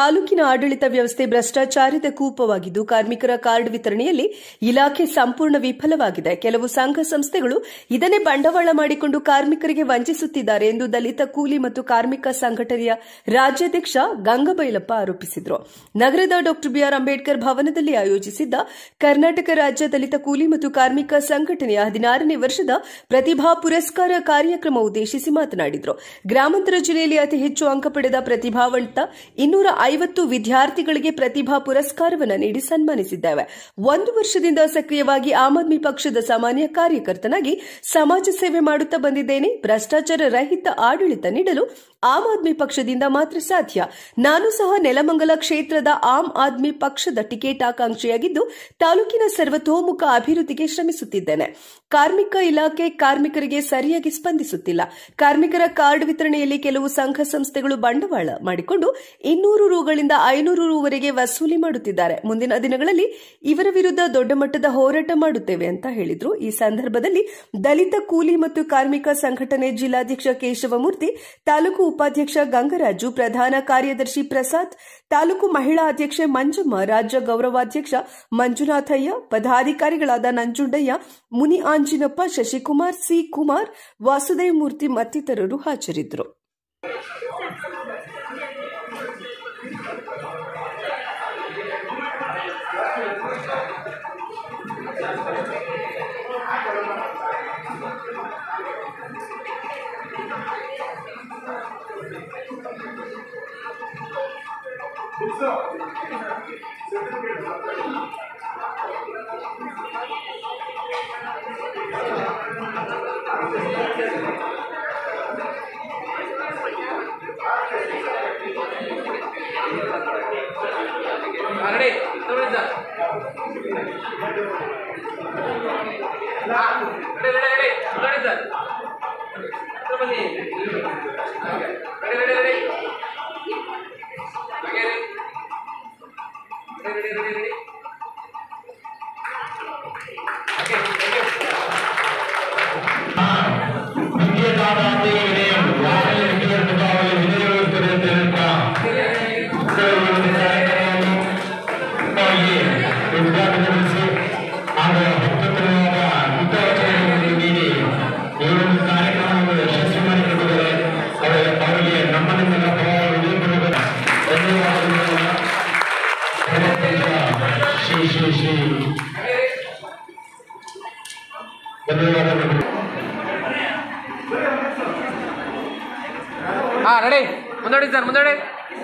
ತಾಲೂಕಿನ ಆಡಳಿತ ವ್ಯವಸ್ಥೆ ಭ್ರಷ್ಟಾಚಾರದ ಕೂಪವಾಗಿದ್ದು ಕಾರ್ಮಿಕರ ಕಾರ್ಡ್ ವಿತರಣೆಯಲ್ಲಿ ಇಲಾಖೆ ಸಂಪೂರ್ಣ ವಿಫಲವಾಗಿದೆ ಕೆಲವು ಸಂಘ ಸಂಸ್ಥೆಗಳು ಇದನ್ನೇ ಬಂಡವಾಳ ಮಾಡಿಕೊಂಡು ಕಾರ್ಮಿಕರಿಗೆ ವಂಚಿಸುತ್ತಿದ್ದಾರೆ ಎಂದು ದಲಿತ ಕೂಲಿ ಮತ್ತು ಕಾರ್ಮಿಕ ಸಂಘಟನೆಯ ರಾಜ್ಯಾಧ್ಯಕ್ಷ ಗಂಗಬೈಲಪ್ಪ ಆರೋಪಿಸಿದರು ನಗರದ ಡಾ ಬಿಆರ್ ಅಂಬೇಡ್ಕರ್ ಭವನದಲ್ಲಿ ಆಯೋಜಿಸಿದ್ದ ಕರ್ನಾಟಕ ರಾಜ್ಯ ದಲಿತ ಕೂಲಿ ಮತ್ತು ಕಾರ್ಮಿಕ ಸಂಘಟನೆಯ ಹದಿನಾರನೇ ವರ್ಷದ ಪ್ರತಿಭಾ ಪುರಸ್ಕಾರ ಕಾರ್ಯಕ್ರಮ ಉದ್ದೇಶಿಸಿ ಮಾತನಾಡಿದರು ಗ್ರಾಮಾಂತರ ಜಿಲ್ಲೆಯಲ್ಲಿ ಅತಿ ಹೆಚ್ಚು ಅಂಕ ಪಡೆದ ಪ್ರತಿಭಾವಂತ ಇನ್ನೂರ ಐವತ್ತು ವಿದ್ಯಾರ್ಥಿಗಳಿಗೆ ಪ್ರತಿಭಾ ಪುರಸ್ಕಾರವನ್ನು ನೀಡಿ ಸನ್ಮಾನಿಸಿದ್ದೇವೆ ಒಂದು ವರ್ಷದಿಂದ ಸಕ್ರಿಯವಾಗಿ ಆಮ್ ಆದ್ಮಿ ಪಕ್ಷದ ಸಾಮಾನ್ಯ ಕಾರ್ಯಕರ್ತನಾಗಿ ಸಮಾಜ ಸೇವೆ ಮಾಡುತ್ತಾ ಬಂದಿದ್ದೇನೆ ಭ್ರಷ್ಟಾಚಾರ ರಹಿತ ಆಡಳಿತ ನೀಡಲು ಆಮ್ ಆದ್ಮಿ ಪಕ್ಷದಿಂದ ಮಾತ್ರ ಸಾಧ್ಯ ನಾನು ಸಹ ನೆಲಮಂಗಲ ಕ್ಷೇತ್ರದ ಆಮ್ ಆದ್ಮಿ ಪಕ್ಷದ ಟಿಕೆಟ್ ಆಕಾಂಕ್ಷಿಯಾಗಿದ್ದು ತಾಲೂಕಿನ ಸರ್ವತೋಮುಖ ಅಭಿವೃದ್ಧಿಗೆ ಶ್ರಮಿಸುತ್ತಿದ್ದೇನೆ ಕಾರ್ಮಿಕ ಇಲಾಖೆ ಕಾರ್ಮಿಕರಿಗೆ ಸರಿಯಾಗಿ ಸ್ಪಂದಿಸುತ್ತಿಲ್ಲ ಕಾರ್ಮಿಕರ ಕಾರ್ಡ್ ವಿತರಣೆಯಲ್ಲಿ ಕೆಲವು ಸಂಘ ಸಂಸ್ಥೆಗಳು ಬಂಡವಾಳ ಮಾಡಿಕೊಂಡು ಇನ್ನೂರು ರುಗಳಿಂದ ಐನೂರು ರುವರೆಗೆ ವಸೂಲಿ ಮಾಡುತ್ತಿದ್ದಾರೆ ಮುಂದಿನ ದಿನಗಳಲ್ಲಿ ಇವರ ವಿರುದ್ಧ ದೊಡ್ಡ ಮಟ್ಟದ ಹೋರಾಟ ಮಾಡುತ್ತೇವೆ ಅಂತ ಹೇಳಿದ್ರು ಈ ಸಂದರ್ಭದಲ್ಲಿ ದಲಿತ ಕೂಲಿ ಮತ್ತು ಕಾರ್ಮಿಕ ಸಂಘಟನೆ ಜಿಲ್ಲಾಧ್ಯಕ್ಷ ಕೇಶವಮೂರ್ತಿ ತಾಲೂಕು ಉಪಾಧ್ಯಕ್ಷ ಗಂಗರಾಜು ಪ್ರಧಾನ ಕಾರ್ಯದರ್ಶಿ ಪ್ರಸಾದ್ ತಾಲೂಕು ಮಹಿಳಾ ಅಧ್ಯಕ್ಷೆ ಮಂಜಮ್ಮ ರಾಜ್ಯ ಗೌರವಾಧ್ಯಕ್ಷ ಮಂಜುನಾಥಯ್ಯ ಪದಾಧಿಕಾರಿಗಳಾದ ನಂಜುಂಡಯ್ಯ ಮುನಿ ಆಂಜಿನಪ್ಪ ಶಶಿಕುಮಾರ್ ಸಿ ಕುಮಾರ್ ವಾಸುದೇವ್ ಮೂರ್ತಿ ಮತ್ತಿತರರು ಹಾಜರಿದ್ದರು ರೆಡಿ ತಗೊಳ್ಳಿ ಸರ್ ರೆಡಿ ರೆಡಿ ರೆಡಿ ತಗೊಳ್ಳಿ ಸರ್ ಹತ್ರ ಬನ್ನಿ ರೆಡಿ ರೆಡಿ ರೆಡಿ ಹಾಗೆ ready ready ready ready okay thank you Shri Shri Shri ಧನ್ಯವಾದಗಳು ಹಾಂ ರೆಡಿ ಮುಂದೋಡಿ ಸರ್ ಮುಂದೋಡಿ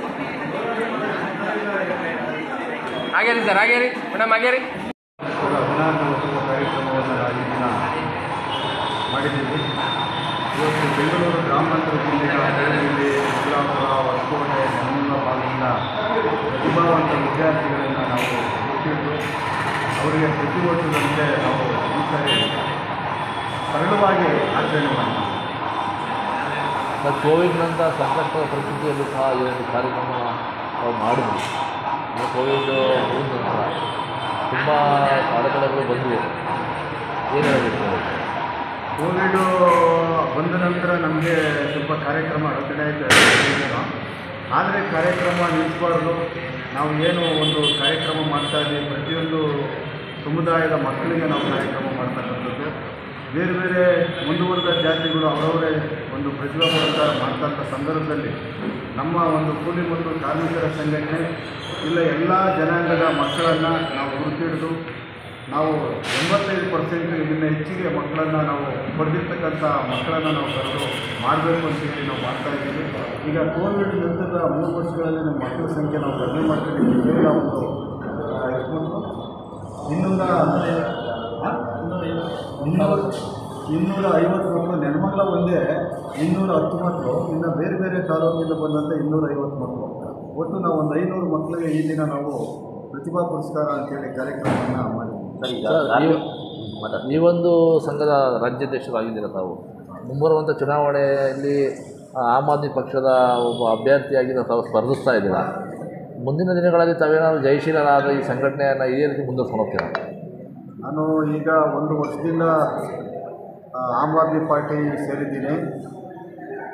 ಹಾಗೆ ರೀ ಸರ್ ಹಾಗೆ ರೀ ಮೇಡಮ್ ಹಾಗೆ ರೀ ಹದಿನಾರನೇ ವರ್ಷದ ಕಾರ್ಯಕ್ರಮವನ್ನು ನಾವು ಈ ದಿನ ಮಾಡಿದ್ದೀವಿ ಇವತ್ತು ಬೆಂಗಳೂರು ಗ್ರಾಮಾಂತರ ಜಿಲ್ಲೆಯ ಹಳ್ಳಿಯಲ್ಲಿ ಯಲ್ಲಾಪುರ ಹೊಸಕೋಟೆ ನೆಲಮಂಗಲ ಭಾಗದಿಂದ ಪ್ರತಿಭಾವಂತ ವಿದ್ಯಾರ್ಥಿಗಳನ್ನು ನಾವು ಹುಟ್ಟಿದ್ದು ಅವರಿಗೆ ಪ್ರತಿ ವರ್ಷದಂತೆ ನಾವು ಈ ಸಾರಿ ಸರಳವಾಗಿ ಆಚರಣೆ ಮಾಡಿದ್ದೀವಿ ಮತ್ತು ಕೋವಿಡ್ನಂಥ ಸಂಕಷ್ಟದ ಪರಿಸ್ಥಿತಿಯಲ್ಲೂ ಸಹ ಈ ಒಂದು ಕಾರ್ಯಕ್ರಮ ನಾವು ಮಾಡಿದ್ವಿ ಈ ಕೋವಿಡ್ ಮುಗಿದ ನಂತರ ತುಂಬ ಅಡೆತಡೆಗಳು ಬಂದವು ಏನು ಹೇಳಬೇಕು ಕೋವಿಡು ಬಂದ ನಂತರ ನಮಗೆ ಸ್ವಲ್ಪ ಕಾರ್ಯಕ್ರಮ ಅಡಚಣೆ ಆಯಿತು ಆದರೆ ಕಾರ್ಯಕ್ರಮ ನಿಲ್ಲಿಸಬಾರ್ದು ನಾವು ಏನು ಒಂದು ಕಾರ್ಯಕ್ರಮ ಮಾಡ್ತಾ ಇದ್ದೀವಿ ಪ್ರತಿಯೊಂದು ಸಮುದಾಯದ ಮಕ್ಕಳಿಗೆ ನಾವು ಕಾರ್ಯಕ್ರಮ ಮಾಡ್ತಕ್ಕಂಥದ್ದು ಬೇರೆ ಬೇರೆ ಮುಂದುವರೆದ ಜಾತಿಗಳು ಅವರವರೇ ಒಂದು ಪ್ರತಿಭಾ ಪುರಸ್ಕಾರ ಮಾಡ್ತಂಥ ಸಂದರ್ಭದಲ್ಲಿ ನಮ್ಮ ಒಂದು ಕೂಲಿ ಮತ್ತು ಕಾರ್ಮಿಕರ ಸಂಘಟನೆ ಇಲ್ಲ ಎಲ್ಲ ಜನಾಂಗದ ಮಕ್ಕಳನ್ನು ನಾವು ಗುರುತಿಡಿದು ನಾವು ಎಂಬತ್ತೈದು ಪರ್ಸೆಂಟ್ ಇದನ್ನ ಹೆಚ್ಚಿಗೆ ಮಕ್ಕಳನ್ನು ನಾವು ಪಡೆದಿರ್ತಕ್ಕಂಥ ಮಕ್ಕಳನ್ನು ನಾವು ಕರೆದು ಮಾಡಬೇಕು ಅಂತೇಳಿ ನಾವು ಮಾಡ್ತಾ ಇದ್ದೀವಿ ಈಗ ಕೋವಿಡ್ ನಂತರದ ಮೂರು ವರ್ಷಗಳಲ್ಲಿ ನಮ್ಮ ಮಕ್ಕಳ ಸಂಖ್ಯೆ ನಾವು ಕಡಿಮೆ ಮಾಡ್ತಿದ್ದೀವಿ ಕೇವಲ ಒಂದು ಆ, ಎಷ್ಟು ಮಕ್ಕಳು? ಇನ್ನೂರ ಆ? ಇನ್ನೂರ ಇನ್ನೂರ ಐವತ್ತು ಮಕ್ಕಳು ನೆಲಮಂಗಲ ಒಂದೇ ಇನ್ನೂರ ಹತ್ತು ಮಕ್ಕಳು ಇನ್ನು ಬೇರೆ ಬೇರೆ ತಾಲೂಕಿಂದ ಬಂದಂಥ ಇನ್ನೂರ ಐವತ್ತು ಮಕ್ಕಳು ಒಟ್ಟು ನಾವು ಒಂದು ಐನೂರು ಮಕ್ಕಳಿಗೆ ಈ ದಿನ ನಾವು ಪ್ರತಿಭಾ ಪುರಸ್ಕಾರ ಅಂತೇಳಿ ಕಾರ್ಯಕ್ರಮವನ್ನು ಮಾಡಿದ್ದೀವಿ ಸರ್ ಈ- ಈ ಒಂದು ಸಂಘದ ರಾಜ್ಯಾಧ್ಯಕ್ಷರಾಗಿದ್ದೀರ ತಾವು ಮುಂಬರುವಂಥ ಚುನಾವಣೆಯಲ್ಲಿ ಆ, ಆಮ್ ಆದ್ಮಿ ಪಕ್ಷದ ಒಬ್ಬ ಅಭ್ಯರ್ಥಿಯಾಗಿ ತಾವು ಸ್ಪರ್ಧಿಸ್ತಾ ಇದ್ದೀರಾ ಮುಂದಿನ ದಿನಗಳಲ್ಲಿ ತಾವೇನಾದರೂ ಜಯಶೀಲರಾದ ಈ ಸಂಘಟನೆಯನ್ನು ಇದೇ ರೀತಿ ಮುಂದುವರ್ಸ್ಕೊಂಡು ಹೋಗ್ತೀರಾ ನಾನು ಈಗ ಒಂದು ವರ್ಷದಿಂದ ಆ, ಆಮ್ ಆದ್ಮಿ ಪಾರ್ಟಿ ಸೇರಿದ್ದೀನಿ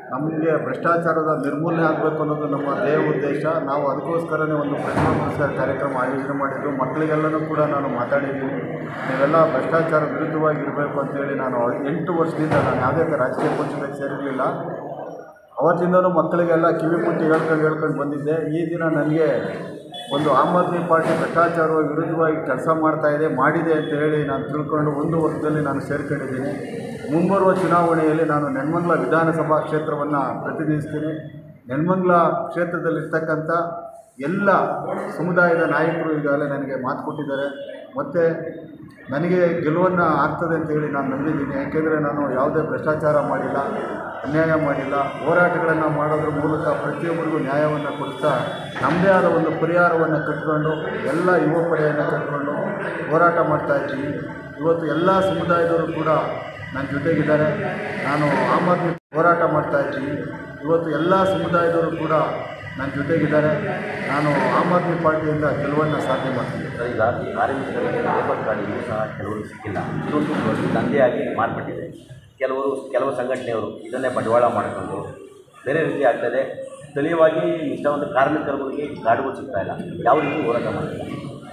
ನಮಗೆ ಭ್ರಷ್ಟಾಚಾರದ ನಿರ್ಮೂಲನೆ ಆಗಬೇಕು ಅನ್ನೋದು ನಮ್ಮ ಧ್ಯೇಯ ಉದ್ದೇಶ ನಾವು ಅದಕ್ಕೋಸ್ಕರನೇ ಒಂದು ಪ್ರತಿಭಾ ಪುರಸ್ಕಾರ ಕಾರ್ಯಕ್ರಮ ಆಯೋಜನೆ ಮಾಡಿದ್ದು ಮಕ್ಕಳಿಗೆಲ್ಲನೂ ಕೂಡ ನಾನು ಮಾತಾಡಿದ್ದೀನಿ ನೀವೆಲ್ಲ ಭ್ರಷ್ಟಾಚಾರ ವಿರುದ್ಧವಾಗಿರಬೇಕು ಅಂತೇಳಿ ನಾನು ಎಂಟು ವರ್ಷದಿಂದ ನಾನು ಯಾವುದೇ ಥರ ರಾಜಕೀಯ ಪಕ್ಷದಲ್ಲಿ ಸೇರಿರಲಿಲ್ಲ ಅವತ್ತಿಂದನೂ ಮಕ್ಕಳಿಗೆಲ್ಲ ಕಿವಿ ಮುಟ್ಟಿ ಹೇಳ್ಕೊಂಡು ಹೇಳ್ಕೊಂಡು ಬಂದಿದ್ದೆ ಈ ದಿನ ನನಗೆ ಒಂದು ಆಮ್ ಆದ್ಮಿ ಪಾರ್ಟಿ ಭ್ರಷ್ಟಾಚಾರ ವಿರುದ್ಧವಾಗಿ ಕೆಲಸ ಮಾಡ್ತಾ ಇದೆ ಮಾಡಿದೆ ಅಂತ ಹೇಳಿ ನಾನು ತಿಳ್ಕೊಂಡು ಒಂದು ವರ್ಷದಲ್ಲಿ ನಾನು ಸೇರ್ಕೊಂಡಿದ್ದೀನಿ ಮುಂಬರುವ ಚುನಾವಣೆಯಲ್ಲಿ ನಾನು ನೆನ್ಮಂಗ್ಲ ವಿಧಾನಸಭಾ ಕ್ಷೇತ್ರವನ್ನು ಪ್ರತಿನಿಧಿಸ್ತೀನಿ ನೆನ್ಮಂಗ್ಲ ಕ್ಷೇತ್ರದಲ್ಲಿರ್ತಕ್ಕಂಥ ಎಲ್ಲ ಸಮುದಾಯದ ನಾಯಕರು ಈಗಾಗಲೇ ನನಗೆ ಮಾತು ಕೊಟ್ಟಿದ್ದಾರೆ ಮತ್ತು ನನಗೆ ಗೆಲುವನ್ನು ಆಗ್ತದೆ ಅಂತ ಹೇಳಿ ನಾನು ನಂಬಿದ್ದೀನಿ ಯಾಕೆಂದರೆ ನಾನು ಯಾವುದೇ ಭ್ರಷ್ಟಾಚಾರ ಮಾಡಿಲ್ಲ ಅನ್ಯಾಯ ಮಾಡಿಲ್ಲ ಹೋರಾಟಗಳನ್ನು ಮಾಡೋದ್ರ ಮೂಲಕ ಪ್ರತಿಯೊಬ್ಬರಿಗೂ ನ್ಯಾಯವನ್ನು ಕೊಡ್ತಾ ನಮ್ಮದೇ ಆದ ಒಂದು ಪರಿಹಾರವನ್ನು ಕಟ್ಕೊಂಡು ಎಲ್ಲ ಯುವ ಪಡೆಯನ್ನು ಕಟ್ಕೊಂಡು ಹೋರಾಟ ಮಾಡ್ತಾ ಇದ್ದೀನಿ ಇವತ್ತು ಎಲ್ಲ ಸಮುದಾಯದವರು ಕೂಡ ನನ್ನ ಜೊತೆಗಿದ್ದಾರೆ ನಾನು ಆಮ್ ಆದ್ಮಿ ಹೋರಾಟ ಮಾಡ್ತಾ ಇದ್ದೀನಿ ಇವತ್ತು ಎಲ್ಲ ಸಮುದಾಯದವರು ಕೂಡ ನನ್ನ ಜೊತೆಗಿದ್ದಾರೆ ನಾನು ಆಮ್ ಆದ್ಮಿ ಪಾರ್ಟಿಯಿಂದ ಗೆಲುವನ್ನು ಸಾಧನೆ ಮಾಡ್ತೀನಿ ಸರ್, ಈಗ ಕಾರ್ಮಿಕರಿಗೆ ಲೇಬರ್ ಕಾರ್ಡ್ ಇನ್ನೂ ಸಹ ಕೆಲವರು ಸಿಕ್ಕಿಲ್ಲ ಇದೊಂದು ದೊಡ್ಡ ದಂಧೆಯಾಗಿ ಮಾರ್ಪಟ್ಟಿದೆ ಕೆಲವರು ಕೆಲವು ಸಂಘಟನೆಯವರು ಇದನ್ನೇ ಬಂಡವಾಳ ಮಾಡಿಕೊಂಡು ಬೇರೆ ರೀತಿ ಆಗ್ತದೆ ಸ್ಥಳೀಯವಾಗಿ ಇಷ್ಟೊಂದು ಕಾರ್ಮಿಕರುಗಳಿಗೆ ಕಾರ್ಡ್ಗಳು ಸಿಗ್ತಾ ಇಲ್ಲ ಯಾವ ರೀತಿ ಹೋರಾಟ ಮಾಡ್ತಾರೆ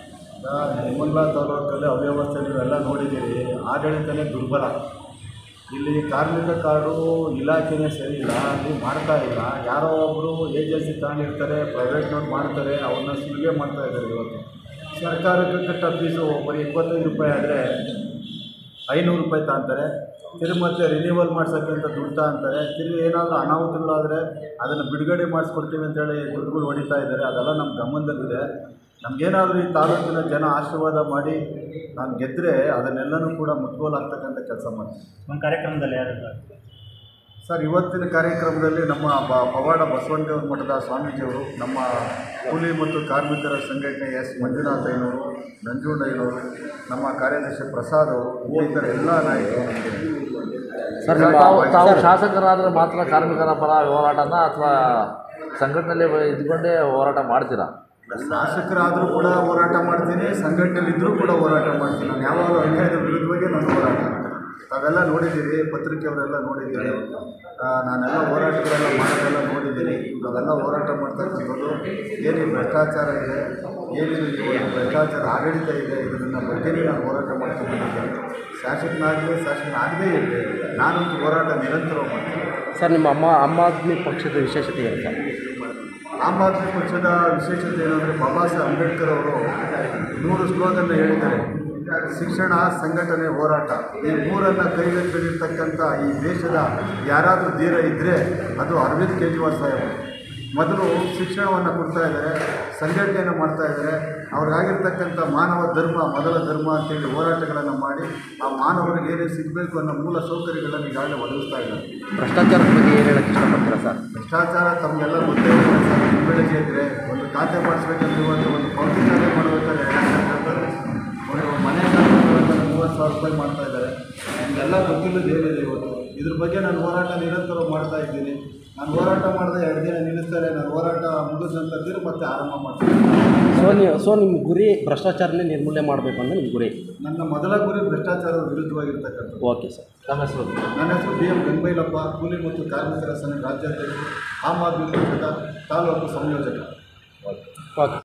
ನಿಮ್ಮಲ್ಲ ತಾಲೂಕಲ್ಲಿ ಅವ್ಯವಸ್ಥೆ ನೀವೆಲ್ಲ ನೋಡಿದ್ದೀರಿ ಆಡಳಿತನೇ ದುರ್ಬಲ ಇಲ್ಲಿ ಕಾರ್ಮಿಕ ಕಾರ್ಡು ಇಲಾಖೆನೇ ಸರಿ ಇಲ್ಲ ಅಲ್ಲಿ ಮಾಡ್ತಾ ಇಲ್ಲ ಯಾರೋ ಒಬ್ಬರು ಏಜೆನ್ಸಿ ತಗೊಂಡಿರ್ತಾರೆ ಪ್ರೈವೇಟ್ನವ್ರು ಮಾಡ್ತಾರೆ ಅವ್ರನ್ನ ಸುಲಿಗೆ ಮಾಡ್ತಾ ಇದ್ದಾರೆ ಇವತ್ತು ಸರ್ಕಾರಕ್ಕೆ ಕಟ್ಟ ಫೀಸು ಬರೀ ಇಪ್ಪತ್ತೈದು ರೂಪಾಯಿ ಆದರೆ ಐನೂರು ರೂಪಾಯಿ ತಗೊಂತಾರೆ ತಿರುಗಿ ಮತ್ತೆ ರಿನ್ಯೂವಲ್ ಮಾಡ್ಸೋಕ್ಕೆ ಅಂತ ದುಡ್ಡು ತಗೊಂತಾರೆ ತಿರುಗಿ ಏನಾದರೂ ಅನಾಹುತಗಳಾದರೆ ಅದನ್ನು ಬಿಡುಗಡೆ ಮಾಡಿಸ್ಕೊಡ್ತೀವಿ ಅಂತೇಳಿ ದುಡ್ಡುಗಳು ಹೊಡಿತಾ ಇದ್ದಾರೆ ಅದೆಲ್ಲ ನಮ್ಮ ಗಮನದಲ್ಲಿದೆ ನಮಗೇನಾದರೂ ಈ ತಾಲೂಕಿನ ಜನ ಆಶೀರ್ವಾದ ಮಾಡಿ ನಾನು ಗೆದ್ದರೆ ಅದನ್ನೆಲ್ಲನೂ ಕೂಡ ಮುಟ್ಗೋಲಾಗ್ತಕ್ಕಂಥ ಕೆಲಸ ಮಾಡ್ತೀನಿ ನಮ್ಮ ಕಾರ್ಯಕ್ರಮದಲ್ಲಿ ಯಾರು ಸರ್ ಇವತ್ತಿನ ಕಾರ್ಯಕ್ರಮದಲ್ಲಿ ನಮ್ಮ ಬ ಪವಾಡ ಬಸವನದೇವ್ರ ಮಠದ ಸ್ವಾಮೀಜಿಯವರು ನಮ್ಮ ಕೂಲಿ ಮತ್ತು ಕಾರ್ಮಿಕರ ಸಂಘಟನೆ ಎಸ್ ಮಂಜುನಾಥಯ್ಯನವರು ನಂಜುಂಡಯ್ಯನವರು ನಮ್ಮ ಕಾರ್ಯದರ್ಶಿ ಪ್ರಸಾದ್ ಅವರು ಇನ್ನಿತರ ಎಲ್ಲ ನಾಯಕರು ನಮಗೆ ತಾವು ತಾವು ಶಾಸಕರಾದರೆ ಮಾತ್ರ ಕಾರ್ಮಿಕರ ಪರ ಹೋರಾಟನ ಅಥವಾ ಸಂಘಟನೆಯಲ್ಲಿ ಇದ್ಕೊಂಡೇ ಹೋರಾಟ ಮಾಡ್ತೀರಾ ಶಾಸಕರಾದರೂ ಕೂಡ ಹೋರಾಟ ಮಾಡ್ತೀನಿ ಸಂಘಟನೆಯಲ್ಲಿ ಇದ್ದರೂ ಕೂಡ ಹೋರಾಟ ಮಾಡ್ತೀನಿ ನಾನು ಯಾವಾಗಲೂ ಅನ್ಯಾಯದ ವಿರುದ್ಧವಾಗಿ ನಾನು ಹೋರಾಟ ಮಾಡ್ತೀನಿ ತಾವೆಲ್ಲ ನೋಡಿದ್ದೀರಿ ಪತ್ರಿಕೆಯವರೆಲ್ಲ ನೋಡಿದ್ದೀರಿ ಆ, ನಾನೆಲ್ಲ ಹೋರಾಟಗಳೆಲ್ಲ ಮಾಡೋದೆಲ್ಲ ನೋಡಿದ್ದೀನಿ ನಾವೆಲ್ಲ ಹೋರಾಟ ಮಾಡ್ತಾ ಇರ್ತಿರೋದು ಏನೇನು ಭ್ರಷ್ಟಾಚಾರ ಇದೆ ಏನೇನು ಈ ಭ್ರಷ್ಟಾಚಾರ ಆಡಳಿತ ಇದೆ ಇದನ್ನ ಬಗ್ಗೆನೇ ನಾನು ಹೋರಾಟ ಮಾಡ್ತೀನಿ ಶಾಸಕನಾಗಲಿ ಶಾಸಕನಾಗದೇ ಇರಲಿ ನಾನಂತೂ ಹೋರಾಟ ನಿರಂತರ ಮಾಡ್ತೀನಿ ಸರ್ ನಿಮ್ಮ ಅಮ್ಮ ಆಮ್ ಆದ್ಮಿ ಪಕ್ಷದ ವಿಶೇಷತೆ ಏನು ಸರ್ ಆಮ್ ಆದ್ಮಿ ಪಕ್ಷದ ವಿಶೇಷತೆ ಏನಂದರೆ ಬಾಬಾ ಸಾಹೇಬ್ ಅಂಬೇಡ್ಕರ್ ಅವರು ನೂರು ಸ್ಲೋಗನ್ನ ಹೇಳಿದ್ದಾರೆ ಶಿಕ್ಷಣ ಸಂಘಟನೆ ಹೋರಾಟ ಈ ಮೂರನ್ನು ಕೈಗೆತ್ತಿರ್ತಕ್ಕಂಥ ಈ ದೇಶದ ಯಾರಾದರೂ ಧೀರ ಇದ್ದರೆ ಅದು ಅರವಿಂದ್ ಕೇಜ್ರಿವಾಲ್ ಸಾಹೇಬ್ ಮೊದಲು ಶಿಕ್ಷಣವನ್ನು ಕೊಡ್ತಾ ಇದ್ದಾರೆ ಸಂಘಟನೆಯನ್ನು ಮಾಡ್ತಾ ಇದ್ದಾರೆ ಅವ್ರಿಗಾಗಿರ್ತಕ್ಕಂಥ ಮಾನವ ಧರ್ಮ ಮೊದಲ ಧರ್ಮ ಅಂತೇಳಿ ಹೋರಾಟಗಳನ್ನು ಮಾಡಿ ಆ ಮಾನವರಿಗೆ ಏನೇನು ಸಿಗಬೇಕು ಅನ್ನೋ ಮೂಲ ಸೌಕರ್ಯಗಳನ್ನು ಈಗಾಗಲೇ ಒದಗಿಸ್ತಾ ಇದ್ದಾರೆ ಭ್ರಷ್ಟಾಚಾರದ ಬಗ್ಗೆ ಏನು ಹೇಳಕ್ಕೆ ಇಷ್ಟಪಡ್ತೀರಾ ಸರ್ ಭ್ರಷ್ಟಾಚಾರ ತಮಗೆಲ್ಲ ಗೊತ್ತೇ ಇದೆ ಸರ್ ನಿಮ್ಮ ಬೆಳಗ್ಗೆ ಇದ್ದರೆ ಒಂದು ಖಾತೆ ಮಾಡಿಸ್ಬೇಕಂದ್ರೆ ಇವತ್ತು ಒಂದು ಪೌತಿ ಖಾತೆ ಮಾಡಬೇಕಾದ್ರೆ ಒಂದು ಮನೆ ಖಾತೆ ಮಾಡಬೇಕಾದ್ರೆ ಮೂವತ್ತು ಸಾವಿರ ರೂಪಾಯಿ ಮಾಡ್ತಾ ಇದ್ದಾರೆ ನಿಮಗೆಲ್ಲ ಗೊತ್ತಿಲ್ಲದ ಏನಿದೆ ಇವತ್ತು ಇದ್ರ ಬಗ್ಗೆ ನಾನು ಹೋರಾಟ ನಿರಂತರ ಮಾಡ್ತಾ ಇದ್ದೀನಿ ನಾನು ಹೋರಾಟ ಮಾಡಿದೆ ಎರಡು ದಿನ ನಿಲ್ಲಿಸ್ತಾರೆ ನಾನು ಹೋರಾಟ ಮುಗಿದ ನಂತರ ತಿರುಗಿ ಮತ್ತೆ ಆರಂಭ ಮಾಡ್ತೀನಿ ಸೊ ನೀವು ಸೊ ನಿಮ್ಮ ಗುರಿ ಭ್ರಷ್ಟಾಚಾರನೇ ನಿರ್ಮೂಲನೆ ಮಾಡಬೇಕು ಅಂದ್ರೆ ನಿಮ್ಮ ಗುರಿ ನನ್ನ ಮೊದಲ ಗುರಿ ಭ್ರಷ್ಟಾಚಾರದ ವಿರುದ್ಧವಾಗಿರ್ತಕ್ಕಂಥದ್ದು ಓಕೆ ಸರ್ ತಮ್ಮ ಹೆಸರು ನನ್ನ ಹೆಸರು ಬಿ ಎಂ ಗಂಗಬೈಲಪ್ಪ ಕೂಲಿ ಮತ್ತು ಕಾರ್ಮಿಕರ ಸಂಘ ರಾಜ್ಯಾಧ್ಯಕ್ಷ ಆಮ್ ಆದ್ಮಿ ಪಕ್ಷದ ತಾಲೂಕು ಸಂಯೋಜಕ ಓಕೆ